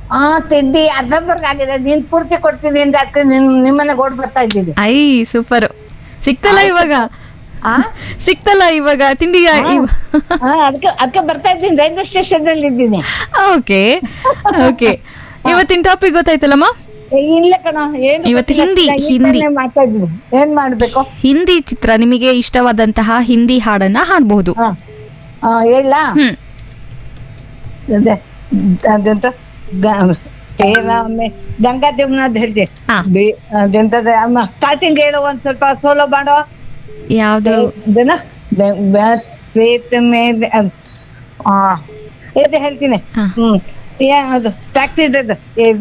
ಆ ತಿಂಡಿ ಅರ್ಧಂಬರ್ಗ ಆಗಿದೆ ನೀನ್ ಪೂರ್ತಿ ಕೊಡ್ತೀನಿ ಅಂತ ಅದಕ್ಕೆ ನಿನ್ ನಿಮ್ಮನ್ನ ಓಡ್ ಬರ್ತಾ ಇದ್ದೀನಿ ಐ ಸೂಪರ್ ಸಿಕ್ತಲ್ಲ ಇವಾಗ ಆ ಸಿಕ್ತಲ್ಲ ಇವಾಗ ತಿಂಡಿ ಆ, ಅದಕ್ಕೆ ಅದಕ್ಕೆ ಬರ್ತಾ ಇದ್ದೀನಿ ರೈಲ್ವೆ ಸ್ಟೇಷನ್ ಅಲ್ಲಿ ಇದ್ದೀನಿ ಓಕೆ ಓಕೆ ಇವತ್ತಿನ ಟಾಪಿಕ್ ಗೊತ್ತಾಯ್ತಲ್ಲಮ್ಮ ಏ, ಇಲ್ಲ ಕಣ ಏನು ಇವತ್ತು ಗೊತ್ತಿಲ್ಲ. ಹಿಂದಿ, ನಾನು ಈ ಹಿಂದಿ. ತಾನೇ ಮಾಡ್ತಾ ಇದ್ದೀನಿ ಏನ್ ಮಾಡ್ಬೇಕು ಹಿಂದಿ ಚಿತ್ರ ನಿಮಗೆ ಇಷ್ಟವಾದಂತಹ ಹಿಂದಿ ಹಾಡನ್ನ ಹಾಡಬಹುದು ಹಾ ಆ, ಹೇಳಲಾ ಹ್ಮ್ ಅದೇ ಅದೆಂತ ಗ- ತೇರಾ ಮೇ- ಗಂಗಾ ದೇವನದ್ ಹೇಳ್ದೆ ಹಾ. ಬಿ- ಅದೆಂತದ ಸ್ಟಾರ್ಟಿಂಗ್ ಹೇಳು ಒಂದ್ ಸ್ವಲ್ಪ ಸೋಲೋ ಮಾಡೋ ಯಾವ್ದು ಅದನ್ನ ಬೆ- ಬೆ- ಪ್ರೀತ್ ಮೇಲೆ ಆ ಇದು ಹೇಳ್ತೀನಿ ಹಾ. ಹ್ಮ್ ಅದು ಟ್ಯಾಕ್ಸಿ